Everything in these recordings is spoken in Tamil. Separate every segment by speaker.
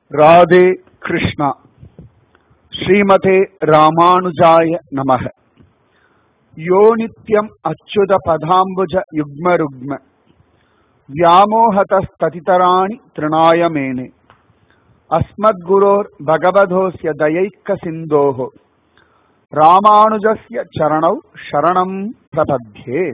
Speaker 1: ராதே கிருஷ்ணா ஸ்ரீமதே ராமானுஜாய நமக யோ நித்யம் அச்சுத பதாம்புஜ யுக்ம ருக்ம व्यामोहतस्ततितराणि तृणाय मेने अस्मद्गुरोर्भगवधोऽस्य दयैकसिन्धोः ராமானுஜஸ்ய சரணௌ சரணம் பிரபத்யே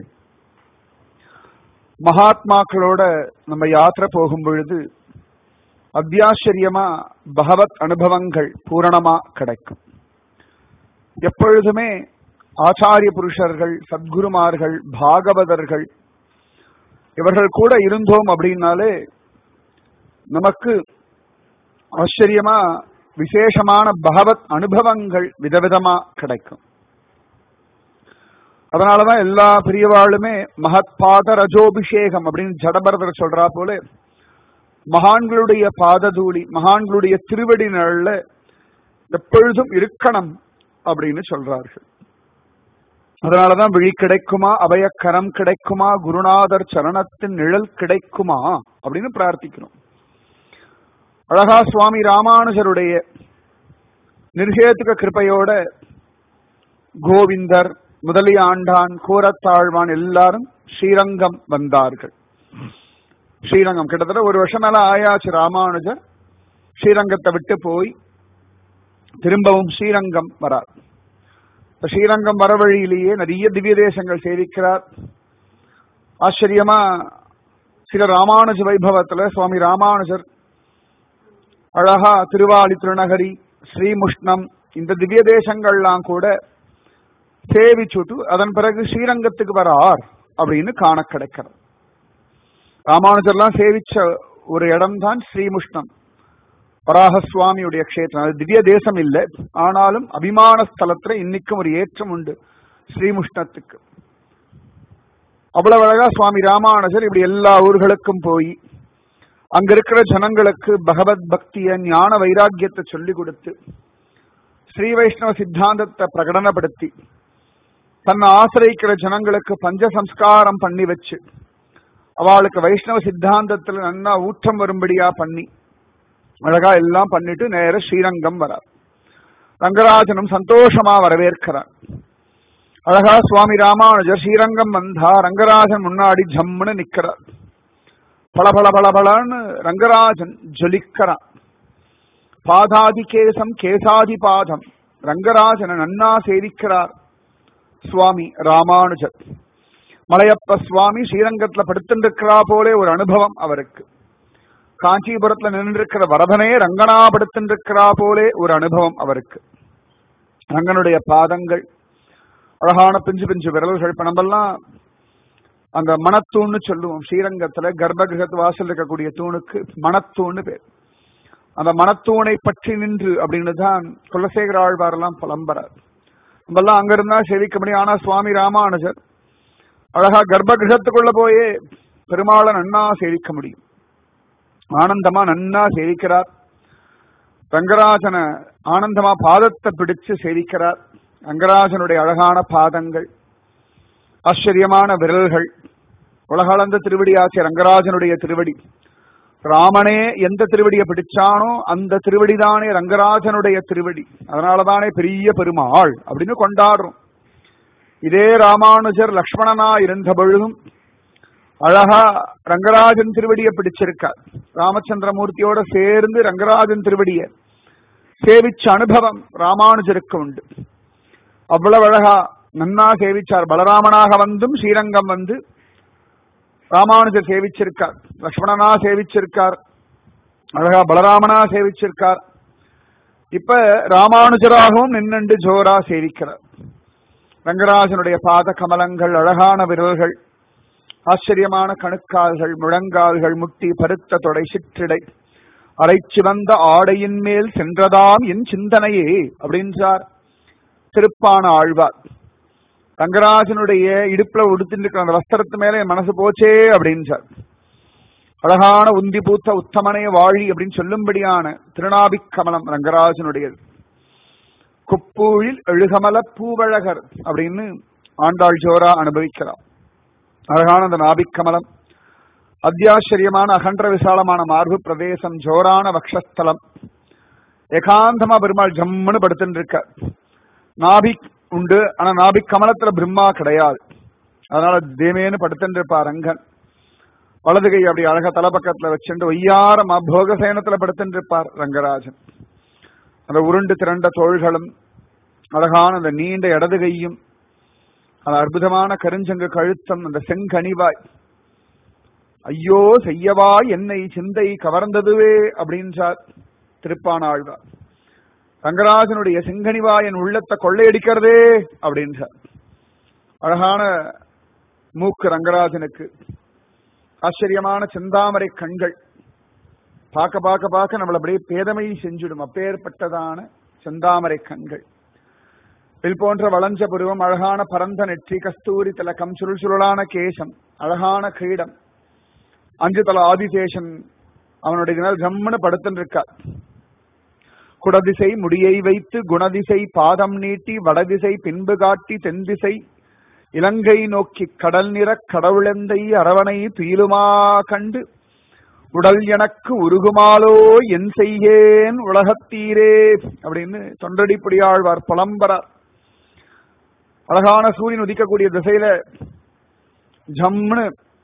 Speaker 1: மகாத்மாக்களோட நம்ம யாத்திரை போகும் பொழுது அத்தியாச்சரியமா பகவத் அனுபவங்கள் பூரணமா கிடைக்கும் எப்பொழுதுமே ஆச்சாரிய புருஷர்கள் சத்குருமார்கள் பாகவதர்கள் இவர்கள் கூட இருந்தோம் அப்படின்னாலே நமக்கு ஆச்சரியமா விசேஷமான பகவத் அனுபவங்கள் விதவிதமா கிடைக்கும் அதனாலதான் எல்லா பெரியவாளுமே மகத்பாத ரஜோபிஷேகம் அப்படின்னு ஜடபரதர் சொல்றா போல மகான்களுடைய பாததூளி மகான்களுடைய திருவடி நிழல்ல எப்பொழுதும் இருக்கணும் அப்படின்னு சொல்றார்கள் அதனாலதான் விழி கிடைக்குமா அபயக்கரம் கிடைக்குமா குருநாதர் சரணத்தின் நிழல் கிடைக்குமா அப்படின்னு பிரார்த்திக்கணும் அழகா சுவாமி ராமானுஜருடைய நிர்ஹேதுக கிருப்பையோட கோவிந்தர் முதலியாண்டான் கூரத்தாழ்வான் எல்லாரும் ஸ்ரீரங்கம் வந்தார்கள் ஸ்ரீரங்கம் கிட்டத்தட்ட ஒரு வருஷம் மேல ஆயாச்சு ராமானுஜர் ஸ்ரீரங்கத்தை விட்டு போய் திரும்பவும் ஸ்ரீரங்கம் வரார் ஸ்ரீரங்கம் வர வழியிலேயே நிறைய திவ்ய தேசங்கள் சேவிக்கிறார் ஆச்சரியமா சில ராமானுஜ வைபவத்துல சுவாமி ராமானுஜர் அழகா திருவாளி திருநகரி ஸ்ரீமுஷ்ணம் இந்த திவ்ய தேசங்கள்லாம் கூட சேவிச்சுட்டு அதன் பிறகு ஸ்ரீரங்கத்துக்கு வரார் அப்படின்னு காண கிடைக்கிறது ராமானுஜர்லாம் சேவிச்ச ஒரு இடம் தான் ஸ்ரீமுஷ்ணம் வராகசுவாமியுடைய கஷேத்திரம் அது திவ்ய தேசம் இல்லை ஆனாலும் அபிமான ஸ்தலத்துல இன்னைக்கும் ஒரு ஏற்றம் உண்டு ஸ்ரீமுஷ்ணத்துக்கு அவ்வளவு அழகா சுவாமி ராமானுஜர் இப்படி எல்லா ஊர்களுக்கும் போய் அங்க இருக்கிற ஜனங்களுக்கு பகவத் பக்திய ஞான வைராக்கியத்தை சொல்லி கொடுத்து ஸ்ரீ வைஷ்ணவ சித்தாந்தத்தை பிரகடனப்படுத்தி தன்னை ஆசிரியிக்கிற ஜனங்களுக்கு பஞ்ச சம்ஸ்காரம் பண்ணி வச்சு அவளுக்கு வைஷ்ணவ சித்தாந்தத்துல நல்லா ஊற்றம் வரும்படியா பண்ணி அழகா எல்லாம் பண்ணிட்டு நேர ஸ்ரீரங்கம் வரார் ரங்கராஜனும் சந்தோஷமா வரவேற்கிறார் அழகா சுவாமி ராமானுஜர் ஸ்ரீரங்கம் வந்தா ரங்கராஜன் முன்னாடி ஜம்முன்னு நிக்கிறார் பல பல பல பலன்னு ரங்கராஜன் ஜொலிக்கிறான் பாதாதி கேசம் கேசாதி பாதம் ரங்கராஜனை நன்னா சேவிக்கிறார் சுவாமி ராமானுஜர் மலையப்ப சுவாமி ஸ்ரீரங்கத்துல படுத்துருக்கிறா போலே ஒரு அனுபவம் அவருக்கு காஞ்சிபுரத்துல நின்றிருக்கிற வரதனே ரங்கனா படுத்துருக்கிறா போலே ஒரு அனுபவம் அவருக்கு ரங்கனுடைய பாதங்கள் அழகான பிஞ்சு பிஞ்சு விரல்கள் இப்ப நம்மெல்லாம் அந்த மணத்தூண்னு சொல்லுவோம் ஸ்ரீரங்கத்துல கர்ப்பகிரகத்து வாசல் இருக்கக்கூடிய தூணுக்கு மணத்தூண்னு பேர் அந்த மணத்தூணை பற்றி நின்று அப்படின்னு தான் குலசேகர ஆழ்வார் எல்லாம் புலம்புறார் நம்ம எல்லாம் அங்க இருந்தா செவிக்க முடியும் ஆனா சுவாமி ராமானுஜர் அழகா கர்ப்பகிரகத்துக்குள்ள போயே பெருமாளை நன்னா சேவிக்க முடியும் ஆனந்தமா நன்னா சேவிக்கிறார் ரங்கராஜனை ஆனந்தமா பாதத்தை பிடிச்சு சேவிக்கிறார் ரங்கராஜனுடைய அழகான பாதங்கள் ஆச்சரியமான விரல்கள் உலகளந்த திருவடியாச்சு ரங்கராஜனுடைய திருவடி ராமனே எந்த திருவடியை பிடிச்சானோ அந்த திருவடிதானே ரங்கராஜனுடைய திருவடி அதனாலதானே பெரிய பெருமாள் அப்படின்னு கொண்டாடுறோம் இதே ராமானுஜர் லக்ஷ்மணனா இருந்த பொழுதும் அழகா ரங்கராஜன் திருவடியை பிடிச்சிருக்கார் ராமச்சந்திரமூர்த்தியோட சேர்ந்து ரங்கராஜன் திருவடிய சேவிச்ச அனுபவம் ராமானுஜருக்கு உண்டு அவ்வளவு அழகா நன்னா சேவிச்சார் பலராமனாக வந்தும் ஸ்ரீரங்கம் வந்து ராமானுஜர் சேவிச்சிருக்கார் லக்ஷ்மணனா சேவிச்சிருக்கார் அழகா பலராமனா சேவிச்சிருக்கார் இப்ப ராமானுஜராகவும் நின்னண்டு ஜோரா சேவிக்கிறார் ரங்கராஜனுடைய பாத கமலங்கள் அழகான விரல்கள் ஆச்சரியமான கணுக்கால்கள் முழங்கால்கள் முட்டி பருத்த தொடை சிற்றிடை அரைச்சிவந்த ஆடையின் மேல் சென்றதாம் என் சிந்தனையே அப்படின்றார் திருப்பான ஆழ்வார் ரங்கராஜனுடைய இடுப்புல உடுத்திட்டு அந்த வஸ்திரத்து மேல என் மனசு போச்சே அப்படின்றார் அழகான உந்தி பூத்த உத்தமனே வாழி அப்படின்னு சொல்லும்படியான திருநாபிக் கமலம் ரங்கராஜனுடையது குப்பூழில் எழுகமல பூவழகர் அப்படின்னு ஆண்டாள் ஜோரா அனுபவிக்கிறார் அழகான அந்த நாபிக் கமலம் அத்தியாச்சரியமான அகன்ற விசாலமான மார்பு பிரதேசம் ஜோரான வக்ஷஸ்தலம் ஏகாந்தமா பெருமாள் ஜம்முன்னு படுத்துட்டு இருக்க நாபிக் உண்டு ஆனா நாபிக் கமலத்துல பிரம்மா கிடையாது அதனால தேமேன்னு படுத்துட்டு இருப்பா ரங்கன் வலது கை அப்படி அழகா தலைப்பக்கத்துல வச்சுட்டு ஒய்யாரமா போகசேனத்துல படுத்துட்டு இருப்பார் ரங்கராஜன் அந்த உருண்டு திரண்ட தோள்களும் அழகான அந்த நீண்ட இடது கையும் அந்த அற்புதமான கருஞ்சங்கு கழுத்தம் அந்த செங்கனிவாய் ஐயோ செய்யவா என்னை சிந்தை கவர்ந்ததுவே அப்படின்றார் திருப்பானாழ்வார் ரங்கராஜனுடைய செங்கனிவா என் உள்ளத்தை கொள்ளையடிக்கிறதே அப்படின்றார் அழகான மூக்கு ரங்கராஜனுக்கு ஆச்சரியமான செந்தாமரை கண்கள் பார்க்க பார்க்க பார்க்க நம்மள அப்படியே பேதமை செஞ்சிடும் அப்பேற்பட்டதான செந்தாமரை கண்கள் வில் போன்ற வளஞ்ச புருவம் அழகான பரந்த நெற்றி கஸ்தூரி திலக்கம் சுருள் சுருளான கேசம் அழகான கிரீடம் அஞ்சு தல ஆதிசேஷன் அவனுடைய மேல் ஜம்முன்னு படுத்துன்னு இருக்கா குடதிசை முடியை வைத்து குணதிசை பாதம் நீட்டி வடதிசை பின்பு காட்டி தென்திசை இலங்கை நோக்கி கடல் நிற கடவுளெந்தை அரவணை துயிலுமா கண்டு உடல் எனக்கு உருகுமாலோ என் செய்கேன் உலகத்தீரே அப்படின்னு தொண்டடிப்படியாழ்வார் புலம்பரார் அழகான சூரியன் உதிக்கக்கூடிய திசையில ஜம்னு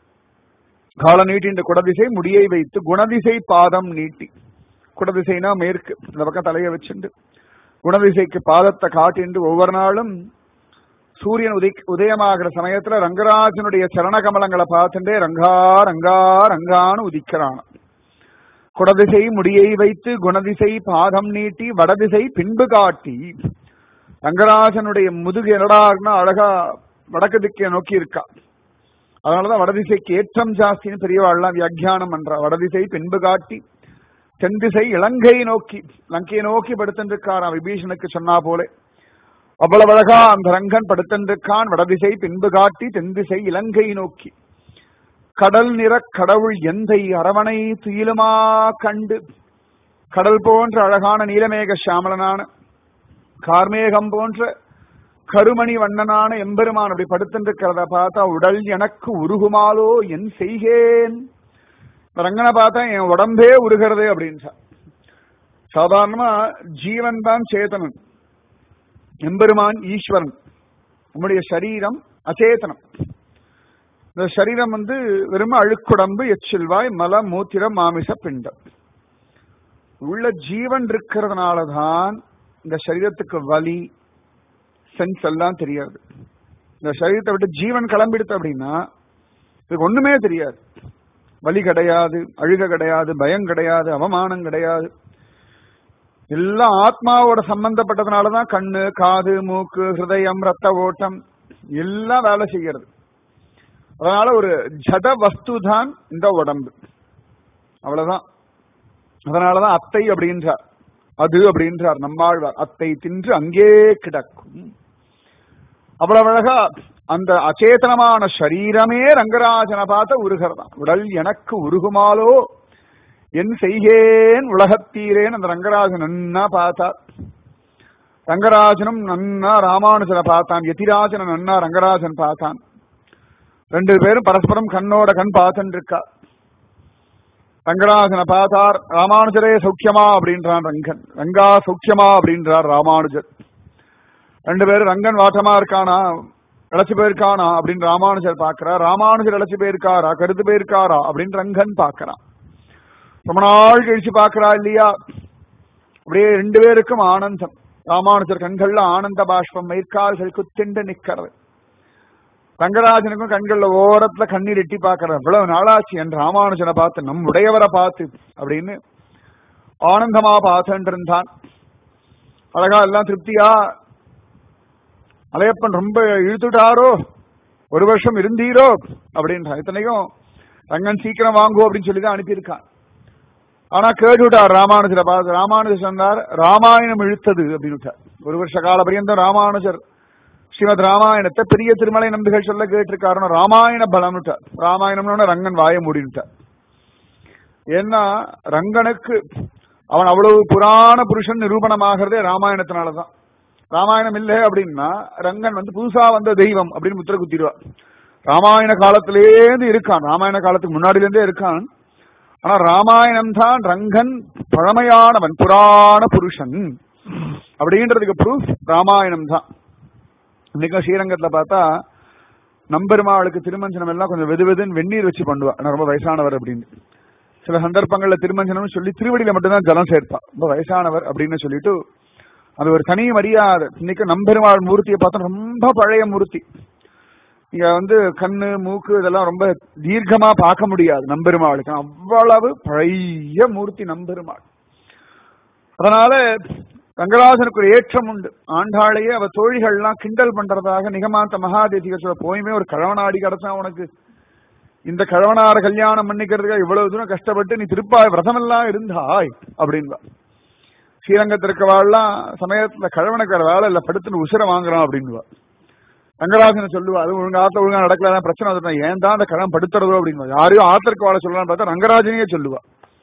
Speaker 1: கால நீட்டின்ற குடதிசை முடியை வைத்து குணதிசை பாதம் நீட்டி குடதிசைனா மேற்கு இந்த பக்கம் தலையை வச்சுண்டு குணதிசைக்கு பாதத்தை காட்டிண்டு ஒவ்வொரு நாளும் சூரியன் உதி உதயமாகிற சமயத்துல ரங்கராஜனுடைய சரண கமலங்களை பார்த்துட்டே ரங்கா ரங்கா ரங்கான்னு உதிக்கிறான் குடதிசை முடியை வைத்து குணதிசை பாதம் நீட்டி வடதிசை பின்பு காட்டி ரங்கராஜனுடைய முதுகு என்னடான்னா அழகா வடக்கு திக்கை நோக்கி இருக்கா அதனாலதான் வடதிசைக்கு ஏற்றம் ஜாஸ்தின்னு பெரியவாள்லாம் வியாக்கியானம் பண்றா வடதிசை பின்பு காட்டி தென் திசை இலங்கை நோக்கி லங்கையை நோக்கி படுத்திருக்காராம் விபீஷனுக்கு சொன்னா போலே அவ்வளவு அழகா அந்த ரங்கன் படுத்திருக்கான் வடதிசை பின்பு காட்டி தென் திசை இலங்கை நோக்கி கடல் நிற கடவுள் எந்தை அரவணை துயிலுமா கண்டு கடல் போன்ற அழகான நீலமேக சாமலனான கார்மேகம் போன்ற கருமணி வண்ணனான எம்பெருமான் அப்படி படுத்திருக்கிறத பார்த்தா உடல் எனக்கு உருகுமாலோ என் செய்கேன் ரங்கனை பார்த்தா என் உடம்பே உருகிறது அப்படின்னு சாதாரணமா ஜீவன் தான் சேதனன் எம்பெருமான் ஈஸ்வரன் நம்முடைய சரீரம் அச்சேதனம் இந்த சரீரம் வந்து வெறும் அழுக்குடம்பு எச்சில்வாய் மல மூத்திரம் மாமிச பிண்டம் உள்ள ஜீவன் இருக்கிறதுனாலதான் இந்த சரீரத்துக்கு வலி சென்ஸ் எல்லாம் தெரியாது இந்த சரீரத்தை விட்டு ஜீவன் கிளம்பிடுத்து அப்படின்னா இதுக்கு ஒண்ணுமே தெரியாது வலி கிடையாது அழுக கிடையாது பயம் கிடையாது அவமானம் கிடையாது எல்லாம் ஆத்மாவோட சம்பந்தப்பட்டதுனாலதான் கண்ணு காது மூக்கு ஹிருதயம் ரத்த ஓட்டம் எல்லாம் வேலை செய்யறது அதனால ஒரு ஜட வஸ்து தான் இந்த உடம்பு அவ்வளவுதான் அதனாலதான் அத்தை அப்படின்றார் அது அப்படின்றார் நம்மாழ்வார் அத்தை தின்று அங்கே கிடக்கும் அவ்வளவு அழகா அந்த அச்சேதனமான சரீரமே ரங்கராஜனை பார்த்த உருகிறதான் உடல் எனக்கு உருகுமாலோ என் செய்கேன் உலகத்தீரேன் அந்த ரங்கராஜன் நன்னா பார்த்தார் ரங்கராஜனும் நன்னா ராமானுஜனை பார்த்தான் யதிராஜனை நன்னா ரங்கராஜன் பார்த்தான் ரெண்டு பேரும் பரஸ்பரம் கண்ணோட கண் பார்த்துட்டு இருக்கா ரங்கராஜனை பார்த்தார் ராமானுஜரே சௌக்கியமா அப்படின்றான் ரங்கன் ரங்கா சௌக்கியமா அப்படின்றார் ராமானுஜர் ரெண்டு பேரும் ரங்கன் வாட்டமா இருக்கானா இழைச்சு போயிருக்கானா அப்படின்னு ராமானுஜர் பாக்குறார் ராமானுஜர் இழைச்சு போயிருக்காரா கருத்து போயிருக்காரா அப்படின்னு ரங்கன் பாக்குறான் ரொம்ப நாள் கழிச்சு பாக்குறா இல்லையா அப்படியே ரெண்டு பேருக்கும் ஆனந்தம் ராமானுஜர் கண்கள்ல ஆனந்த பாஷ்பம் மயிர்கால்கள் குத்திண்டு நிக்கிறது ரங்கராஜனுக்கும் கண்கள்ல ஓரத்துல கண்ணீர் எட்டி பாக்குற இவ்வளவு நாளாச்சு என் ராமானுஜனை பார்த்து நம் உடையவரை பார்த்து அப்படின்னு ஆனந்தமா பார்த்துட்டு இருந்தான் அழகா எல்லாம் திருப்தியா அலையப்பன் ரொம்ப இழுத்துட்டாரோ ஒரு வருஷம் இருந்தீரோ அப்படின்றான் இத்தனைக்கும் ரங்கன் சீக்கிரம் வாங்குவோம் அப்படின்னு சொல்லி தான் அனுப்பியிருக்கான் ஆனா கேட்டுவிட்டார் ராமானுஜரை பார்த்து ராமானுஜர் சொன்னார் ராமாயணம் இழுத்தது அப்படின்னு ஒரு வருஷ கால பரியந்தம் ராமானுஜர் ஸ்ரீமத் ராமாயணத்தை பெரிய திருமலை நம்பிகள் சொல்ல கேட்டிருக்காருன்னு ராமாயண பலம்னுட்டார் ராமாயணம்னு ரங்கன் வாய மூடிட்டார் ஏன்னா ரங்கனுக்கு அவன் அவ்வளவு புராண புருஷன் நிரூபணமாகிறதே ராமாயணத்தினாலதான் ராமாயணம் இல்லை அப்படின்னா ரங்கன் வந்து புதுசா வந்த தெய்வம் அப்படின்னு முத்திர குத்திடுவார் ராமாயண காலத்திலேருந்து இருக்கான் ராமாயண காலத்துக்கு முன்னாடியிலேருந்தே இருக்கான் ஆனா ராமாயணம் தான் ரங்கன் பழமையானவன் புராண புருஷன் அப்படின்றதுக்கு ப்ரூஃப் ராமாயணம் தான் இன்னைக்கும் ஸ்ரீரங்கத்துல பார்த்தா நம்பெருமாளுக்கு திருமஞ்சனம் எல்லாம் கொஞ்சம் வெது வெதுன்னு வெந்நீர் வச்சு பண்ணுவா நான் ரொம்ப வயசானவர் அப்படின்னு சில சந்தர்ப்பங்கள்ல திருமஞ்சனம் சொல்லி திருவடியில மட்டும்தான் ஜலம் சேர்ப்பா ரொம்ப வயசானவர் அப்படின்னு சொல்லிட்டு அது ஒரு தனி மரியாதை இன்னைக்கு நம்பெருமாள் மூர்த்தியை பார்த்தா ரொம்ப பழைய மூர்த்தி இங்க வந்து கண்ணு மூக்கு இதெல்லாம் ரொம்ப தீர்க்கமா பார்க்க முடியாது நம்பெருமாளுக்கு அவ்வளவு பழைய மூர்த்தி நம்பெருமாள் அதனால ரங்கராஜனுக்கு ஒரு ஏற்றம் உண்டு ஆண்டாளையே அவ தோழிகள்லாம் கிண்டல் பண்றதாக நிகமாந்த மகாதேசிக சொல்ல போயுமே ஒரு கழவனாடி கிடைச்சா உனக்கு இந்த கழவனார கல்யாணம் பண்ணிக்கிறதுக்கு இவ்வளவு தூரம் கஷ்டப்பட்டு நீ திருப்பாய் விரதமெல்லாம் இருந்தாய் அப்படின்பா ஸ்ரீரங்கத்தில் இருக்கவாள்லாம் சமயத்துல கழவனுக்கு வேற வேலை இல்ல படுத்துன்னு உசுர வாங்குறான் அப்படின்வா ரங்கராஜன் சொல்லுவா அது ஒழுங்கா ஆத்த ஒழுங்கா நடக்கல பிரச்சனை வந்துட்டா ஏன் தான் அந்த கடன் படுத்துறதோ அப்படின்னு யாரையும் ஆத்திற்கு வாழ சொல்லலாம்னு பார்த்தா ரங்கராஜனையே சொல்லுவா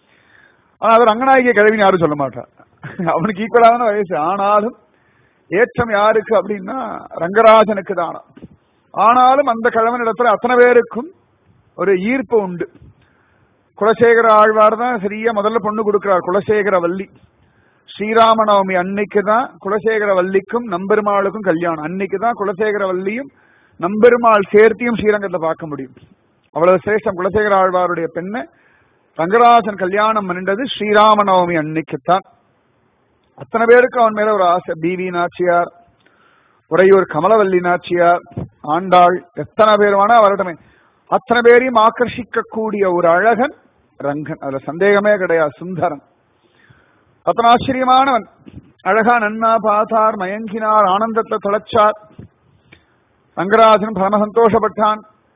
Speaker 1: ஆனா அது ரங்கநாயகிய கிழவின்னு யாரும் சொல்ல மாட்டா அவனுக்கு ஈக்குவலான வயசு ஆனாலும் ஏற்றம் யாருக்கு அப்படின்னா ரங்கராஜனுக்கு தானா ஆனாலும் அந்த கிழவன் இடத்துல அத்தனை பேருக்கும் ஒரு ஈர்ப்பு உண்டு குலசேகர ஆழ்வார் தான் சரியா முதல்ல பொண்ணு கொடுக்கிறார் குலசேகர வள்ளி ஸ்ரீராமநவமி அன்னைக்கு தான் குலசேகர வள்ளிக்கும் நம்பெருமாளுக்கும் கல்யாணம் அன்னைக்கு தான் குலசேகர வள்ளியும் நம்பெருமாள் சேர்த்தியும் ஸ்ரீரங்கத்துல பார்க்க முடியும் அவ்வளவு சிரேஷ்டம் குலசேகர ஆழ்வாருடைய பெண்ணை ரங்கராஜன் கல்யாணம் பண்ணின்றது ஸ்ரீராமநவமி அன்னைக்குத்தான் அத்தனை பேருக்கு அவன் மேல ஒரு ஆசை பிவி நாச்சியார் உறையூர் கமலவல்லி நாச்சியார் ஆண்டாள் எத்தனை பேர் வேணா வரட்டுமே அத்தனை பேரையும் ஆக்கர்ஷிக்க கூடிய ஒரு அழகன் ரங்கன் அதுல சந்தேகமே கிடையாது சுந்தரன் அத்தனை ஆச்சரியமானவன் அழகா நன்னா பார்த்தார் மயங்கினார் ஆனந்தத்தை தொலைச்சார் ரங்கராஜன் பரம சந்தோஷப்பட்டான்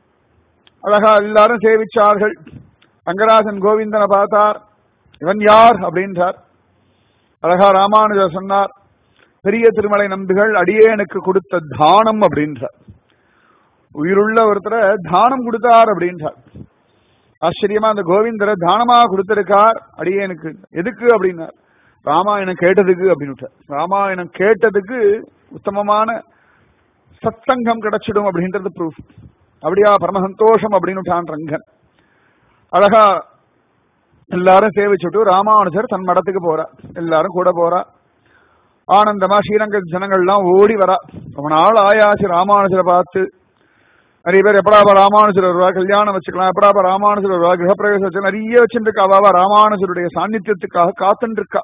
Speaker 1: அழகா எல்லாரும் சேவிச்சார்கள் ரங்கராஜன் கோவிந்தனை பார்த்தார் இவன் யார் அப்படின்றார் அழகா ராமானுஜர் சொன்னார் பெரிய திருமலை நம்பிகள் அடியேனுக்கு கொடுத்த தானம் அப்படின்றார் உயிருள்ள ஒருத்தரை தானம் கொடுத்தார் அப்படின்றார் ஆச்சரியமா அந்த கோவிந்தரை தானமா கொடுத்திருக்கார் அடியேனுக்கு எதுக்கு அப்படின்னார் ராமாயணம் கேட்டதுக்கு அப்படின்னு ராமாயணம் கேட்டதுக்கு உத்தமமான சத்சங்கம் கிடைச்சிடும் அப்படின்றது ப்ரூஃப் அப்படியா பரம சந்தோஷம் அப்படின்னு ரங்கன் அழகா எல்லாரும் சேவிச்சுட்டு ராமானுஜர் தன் மடத்துக்கு போறா எல்லாரும் கூட போறா ஆனந்தமா ஸ்ரீரங்க ஜனங்கள்லாம் ஓடி வரா ரொம்ப நாள் ஆயாச்சு ராமானுஜரை பார்த்து நிறைய பேர் எப்படாப்பா ராமானுஜர் வருவா கல்யாணம் வச்சுக்கலாம் எப்படாப்பா ராமானுஜர் வருவா கிரகப்பிரவேசம் வச்சு நிறைய வச்சுருக்கா அவாவா ராமானுஜருடைய சாநித்தியத்துக்காக காத்துட்டு இருக்கா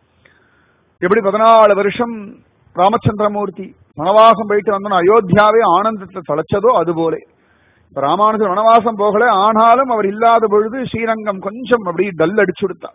Speaker 1: எப்படி பதினாலு வருஷம் ராமச்சந்திரமூர்த்தி வனவாசம் போயிட்டு வந்தோம் அயோத்தியாவே ஆனந்தத்தை தொலைச்சதோ அது போலே இப்ப ராமானுஜர் வனவாசம் போகல ஆனாலும் அவர் இல்லாத பொழுது ஸ்ரீரங்கம் கொஞ்சம் அப்படி டல் அடிச்சு கொடுத்தா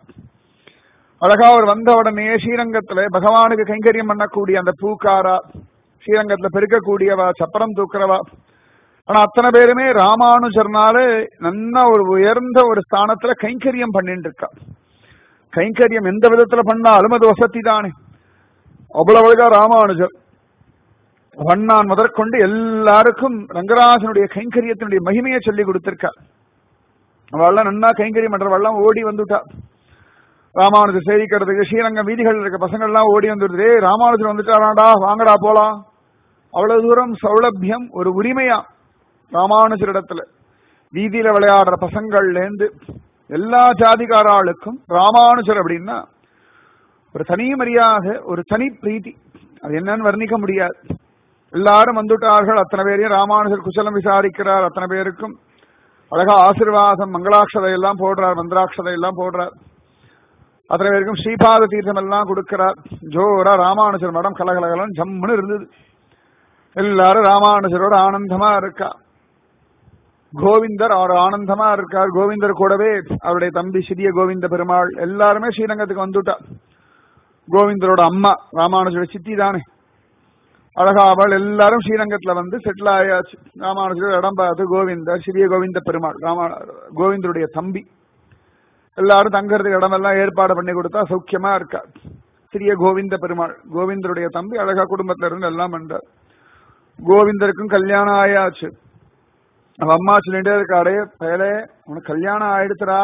Speaker 1: அழகா அவர் வந்த உடனே ஸ்ரீரங்கத்துல பகவானுக்கு கைங்கரியம் பண்ணக்கூடிய அந்த பூக்காரா ஸ்ரீரங்கத்துல பெருக்கக்கூடியவா சப்பரம் தூக்குறவா ஆனா அத்தனை பேருமே ராமானுஜர்னால நல்ல ஒரு உயர்ந்த ஒரு ஸ்தானத்துல கைங்கரியம் பண்ணிட்டு இருக்கா கைங்கரியம் எந்த விதத்துல பண்ணாலும் அது வசதி தானே அவ்வளவு அழகா ராமானுஜர் வண்ணான் முதற்கொண்டு எல்லாருக்கும் ரங்கராஜனுடைய கைங்கரியத்தினுடைய மகிமையை சொல்லி கொடுத்திருக்கா அவள்லாம் நன்னா கைங்கரியம் பண்றவள்லாம் ஓடி வந்துட்டா ராமானுஜர் சேவிக்கிறதுக்கு ஸ்ரீரங்கம் வீதிகள் இருக்க பசங்க எல்லாம் ஓடி வந்துடுது ராமானுஜர் வந்துட்டாராடா வாங்கடா போலாம் அவ்வளவு தூரம் சௌலபியம் ஒரு உரிமையா ராமானுஜரிடத்துல வீதியில விளையாடுற பசங்கள்ல இருந்து எல்லா ஜாதிகார ஆளுக்கும் ராமானுஜர் அப்படின்னா ஒரு தனி மரியாதை ஒரு தனி பிரீத்தி அது என்னன்னு வர்ணிக்க முடியாது எல்லாரும் வந்துட்டார்கள் அத்தனை பேரையும் ராமானுஜர் குசலம் விசாரிக்கிறார் அத்தனை பேருக்கும் அழகா ஆசிர்வாதம் மங்களாட்சதை எல்லாம் போடுறார் மந்திராட்சதை எல்லாம் போடுறார் அத்தனை பேருக்கும் ஸ்ரீபாத தீர்த்தம் எல்லாம் கொடுக்கிறார் ஜோரா ராமானுஜர் மடம் கலகலகலம் ஜம்முன்னு இருந்தது எல்லாரும் ராமானுஜரோட ஆனந்தமா இருக்கா கோவிந்தர் அவர் ஆனந்தமா இருக்கார் கோவிந்தர் கூடவே அவருடைய தம்பி சிறிய கோவிந்த பெருமாள் எல்லாருமே ஸ்ரீரங்கத்துக்கு வந்துட்டா கோவிந்தரோட அம்மா ராமானுஜரோட சித்தி தானே அழகா அவள் எல்லாரும் ஸ்ரீரங்கத்துல வந்து செட்டில் ஆயாச்சு ராமானுஜர் இடம் பார்த்து கோவிந்தர் சிறிய கோவிந்த பெருமாள் ராமா கோவிந்தருடைய தம்பி எல்லாரும் தங்கறதுக்கு இடமெல்லாம் ஏற்பாடு பண்ணி கொடுத்தா சௌக்கியமா இருக்கா சிறிய கோவிந்த பெருமாள் கோவிந்தருடைய தம்பி அழகா குடும்பத்துல இருந்து எல்லாம் பண்றார் கோவிந்தருக்கும் கல்யாணம் ஆயாச்சு அவ அம்மா சொல்லிட்டே இருக்காடே பயலே உனக்கு கல்யாணம் ஆயிடுத்துடா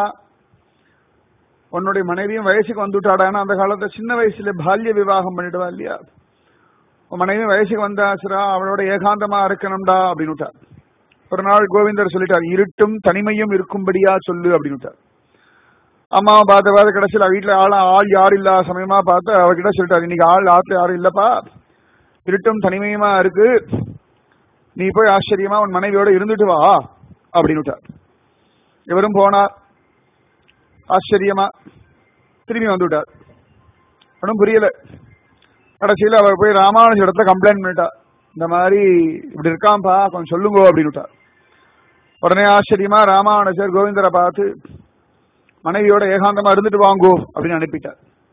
Speaker 1: உன்னுடைய மனைவியும் வயசுக்கு வந்துட்டாடான்னா அந்த காலத்துல சின்ன வயசுல பால்ய விவாகம் பண்ணிடுவா இல்லையா உன் மனைவி வயசுக்கு வந்தாச்சுரா அவளோட ஏகாந்தமா இருக்கணும்டா அப்படின்னு ஒரு நாள் கோவிந்தர் சொல்லிட்டார் இருட்டும் தனிமையும் இருக்கும்படியா சொல்லு அப்படின்னு அம்மாவை பார்த்து பார்த்து கடைசியில் வீட்டுல ஆள் ஆள் யாரும் இல்லாத சமயமா பார்த்து அவகிட்ட சொல்லிட்டாரு இன்னைக்கு ஆள் ஆத்துல யாரும் இல்லப்பா இருட்டும் தனிமையுமா இருக்கு நீ போய் ஆச்சரியமா உன் மனைவியோட இருந்துட்டு வா அப்படின்னு விட்டார் இவரும் போனார் ஆச்சரியமா திரும்பி வந்து விட்டார் ஒன்றும் புரியல கடைசியில் அவர் போய் ராமானுஜ இடத்துல கம்ப்ளைண்ட் பண்ணிட்டா இந்த மாதிரி இப்படி இருக்காம்பா கொஞ்சம் சொல்லுங்க அப்படின்னு விட்டார் உடனே ஆச்சரியமா ராமானுஜர் கோவிந்தரை பார்த்து மனைவியோட ஏகாந்தமா இருந்துட்டு வாங்கோ அப்படின்னு அனுப்பிட்டார்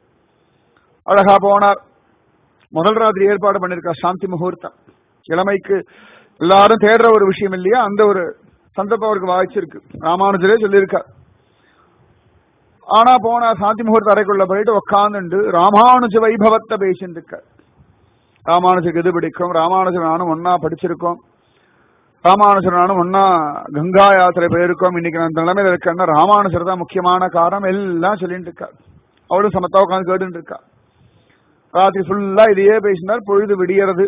Speaker 1: அழகா போனார் முதல் ராத்திரி ஏற்பாடு பண்ணிருக்கா சாந்தி முகூர்த்தம் இளமைக்கு எல்லாரும் தேடுற ஒரு விஷயம் இல்லையா அந்த ஒரு சந்தர்ப்பம் அவருக்கு வாய்ச்சிருக்கு ராமானுஜரே சொல்லியிருக்கார் ஆனா போனா சாந்தி முகூர்த்த அறைக்குள்ள போயிட்டு உட்காந்துண்டு ராமானுஜ வைபவத்தை பேசிட்டு இருக்கார் ராமானுஜருக்கு எது பிடிக்கும் ராமானுஜர் நானும் ஒன்னா படிச்சிருக்கோம் ராமானுஜர் நானும் ஒன்னா கங்கா யாத்திரை போயிருக்கோம் இன்னைக்கு நான் இந்த நிலைமையில இருக்கேன்னா ராமானுஜர் தான் முக்கியமான காரணம் எல்லாம் சொல்லிட்டு இருக்கார் அவளும் சமத்தா உட்காந்து கேட்டுட்டு இருக்கா ராத்திரி ஃபுல்லா இதையே பேசினார் பொழுது விடியறது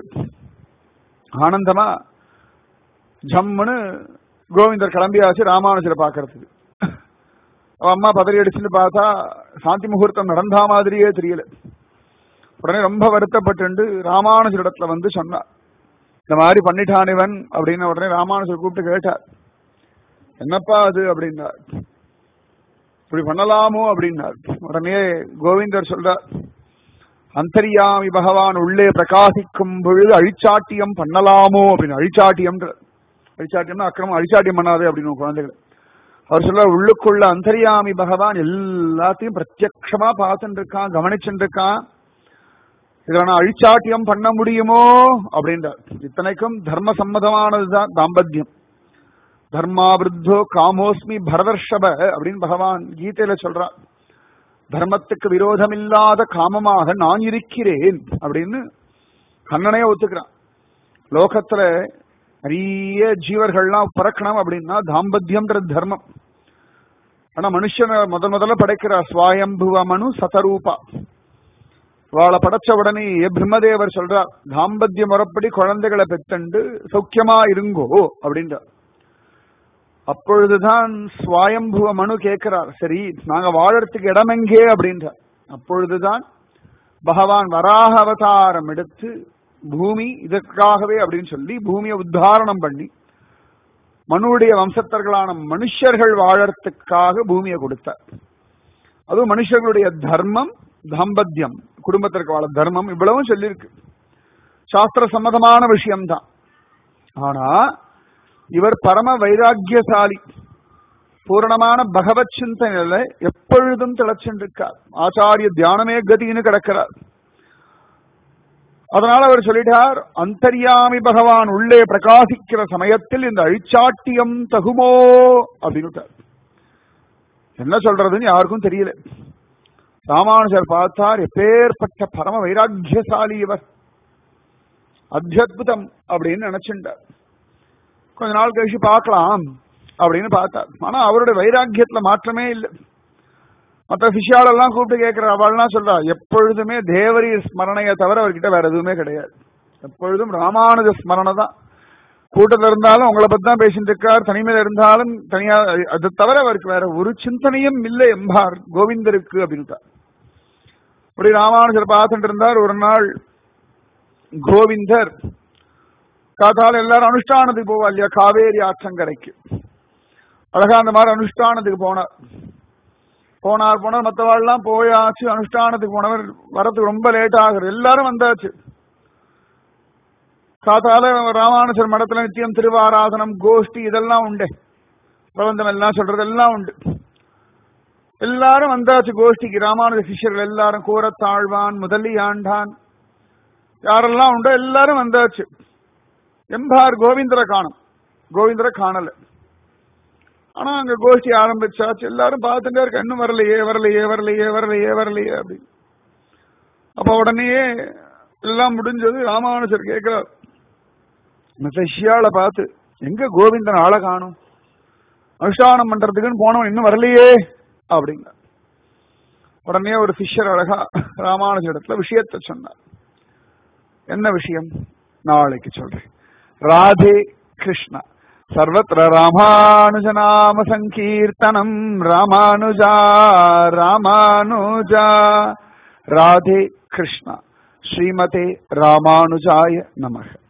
Speaker 1: ஆனந்தமா ஜம்முன்னு கோவிந்தர் கிளம்பியாச்சு ராமானுஜரை பாக்குறதுக்கு அவ அம்மா பதறி அடிச்சுன்னு பார்த்தா சாந்தி முகூர்த்தம் நடந்தா மாதிரியே தெரியல உடனே ரொம்ப வருத்தப்பட்டு ராமானுஜரிடத்துல வந்து சொன்னா இந்த மாதிரி பண்ணிட்டான் இவன் அப்படின்னு உடனே ராமானுஜர் கூப்பிட்டு கேட்டார் என்னப்பா அது அப்படின்னார் இப்படி பண்ணலாமோ அப்படின்னார் உடனே கோவிந்தர் சொல்றார் அந்தரியாமி பகவான் உள்ளே பிரகாசிக்கும் பொழுது அழிச்சாட்டியம் பண்ணலாமோ அப்படின்னு அழிச்சாட்டியம் அழிச்சாட்டியம்னா அக்கிரமம் அழிச்சாட்டியம் பண்ணாது அப்படின்னு குழந்தைகள் அவர் சொல்ல உள்ளுக்குள்ள அந்தரியாமி பகவான் எல்லாத்தையும் பிரத்யக்ஷமா பார்த்துட்டு இருக்கான் கவனிச்சுட்டு இருக்கான் இதை நான் அழிச்சாட்டியம் பண்ண முடியுமோ அப்படின்றார் இத்தனைக்கும் தர்ம சம்மதமானதுதான் தாம்பத்தியம் தர்மாவிருத்தோ காமோஸ்மி பரதர்ஷப அப்படின்னு பகவான் கீதையில சொல்றான் தர்மத்துக்கு விரோதமில்லாத காமமாக நான் இருக்கிறேன் அப்படின்னு கண்ணனே ஒத்துக்கிறான் லோகத்துல நிறைய ஜீவர்கள்லாம் பிறக்கணும் அப்படின்னா தாம்பத்தியம்ன்ற தர்மம் ஆனா மனுஷனை முத முதல்ல படைக்கிறார் சுவாயம்புவ மனு சதரூபா வாழை படைச்ச உடனே பிரம்மதேவர் சொல்றார் தாம்பத்திய முறைப்படி குழந்தைகளை பெத்தண்டு சௌக்கியமா இருங்கோ அப்படின்றார் அப்பொழுதுதான் சுவாயம்புவ மனு கேட்கிறார் சரி நாங்க வாழறதுக்கு இடம் எங்கே அப்படின்றார் அப்பொழுதுதான் பகவான் வராக அவதாரம் எடுத்து பூமி இதற்காகவே அப்படின்னு சொல்லி பூமியை உத்தாரணம் பண்ணி மனுடைய வம்சத்தர்களான மனுஷர்கள் வாழறதுக்காக பூமியை கொடுத்தார் அதுவும் மனுஷர்களுடைய தர்மம் தாம்பத்தியம் குடும்பத்திற்கு வாழ தர்மம் இவ்வளவும் சொல்லியிருக்கு சாஸ்திர சம்மதமான விஷயம்தான் ஆனா இவர் பரம வைராக்கியசாலி பூரணமான பகவத் சிந்தனையில எப்பொழுதும் திளைச்சுருக்கார் ஆச்சாரிய தியானமே கதின்னு கிடக்கிறார் அதனால அவர் சொல்லிட்டார் அந்தர்யாமி பகவான் உள்ளே பிரகாசிக்கிற சமயத்தில் இந்த அழிச்சாட்டியம் தகுமோ அப்படின்னு என்ன சொல்றதுன்னு யாருக்கும் தெரியல ராமானுஜர் பார்த்தார் எப்பேற்பட்ட பரம வைராக்கியசாலி இவர் அத்தியுதம் அப்படின்னு நினைச்சுட்டார் கொஞ்ச நாள் கழிச்சு பார்க்கலாம் அப்படின்னு பார்த்தார் ஆனா அவருடைய வைராக்கியத்துல மாற்றமே இல்லை மற்ற சிஷியாலெல்லாம் கூப்பிட்டு கேட்கிற அவள்லாம் சொல்றா எப்பொழுதுமே தேவரி ஸ்மரணையை தவிர அவர்கிட்ட வேற எதுவுமே கிடையாது எப்பொழுதும் ராமானுஜ ஸ்மரணை தான் கூட்டத்தில் இருந்தாலும் உங்களை பத்தி தான் பேசிட்டு இருக்கார் தனிமையில இருந்தாலும் தனியா அது தவிர அவருக்கு வேற ஒரு சிந்தனையும் இல்லை எம்பார் கோவிந்தருக்கு அப்படின்ட்டார் அப்படி ராமானுஜர் பார்த்துட்டு இருந்தார் ஒரு நாள் கோவிந்தர் காத்தால எல்லாரும் அனுஷ்டானத்துக்கு போவா இல்லையா காவேரி ஆற்றங்கரைக்கு அழகா அந்த மாதிரி அனுஷ்டானத்துக்கு போனார் போனார் போனார் மற்றவாள்லாம் போயாச்சு அனுஷ்டானத்துக்கு போனவர் வரத்துக்கு ரொம்ப லேட் ஆகுது எல்லாரும் வந்தாச்சு காத்தால ராமானுஜர் மடத்துல நித்தியம் திருவாராதனம் கோஷ்டி இதெல்லாம் உண்டு பிரபந்தம் எல்லாம் சொல்றது எல்லாம் உண்டு எல்லாரும் வந்தாச்சு கோஷ்டிக்கு ராமானுஜ சிஷ்யர்கள் எல்லாரும் கூரத்தாழ்வான் முதலியாண்டான் யாரெல்லாம் உண்டோ எல்லாரும் வந்தாச்சு எம்பார் கோவிந்தரை காணும் கோவிந்தரை காணல ஆனா அங்க கோஷ்டி ஆரம்பிச்சாச்சு எல்லாரும் பார்த்துட்டே இருக்க இன்னும் வரலையே வரலையே வரலையே வரலையே வரலையே அப்படின்னு அப்ப உடனேயே எல்லாம் முடிஞ்சது ராமானுஜர் கேட்கிறார் சிஷியால பார்த்து எங்க கோவிந்தன் ஆளை காணும் அனுஷ்டானம் பண்றதுக்குன்னு போனவன் இன்னும் வரலையே அப்படிங்க உடனே ஒரு சிஷ்யர் அழகா ராமானுஜ இடத்துல விஷயத்த சொன்னார் என்ன விஷயம் நாளைக்கு சொல்றேன் ராதே கிருஷ்ணா सर्वत्र रामानुजनाम सङ्कीर्तनम् रामानुजा रामानुजा राधे कृष्ण श्रीमते रामानुजाय नमः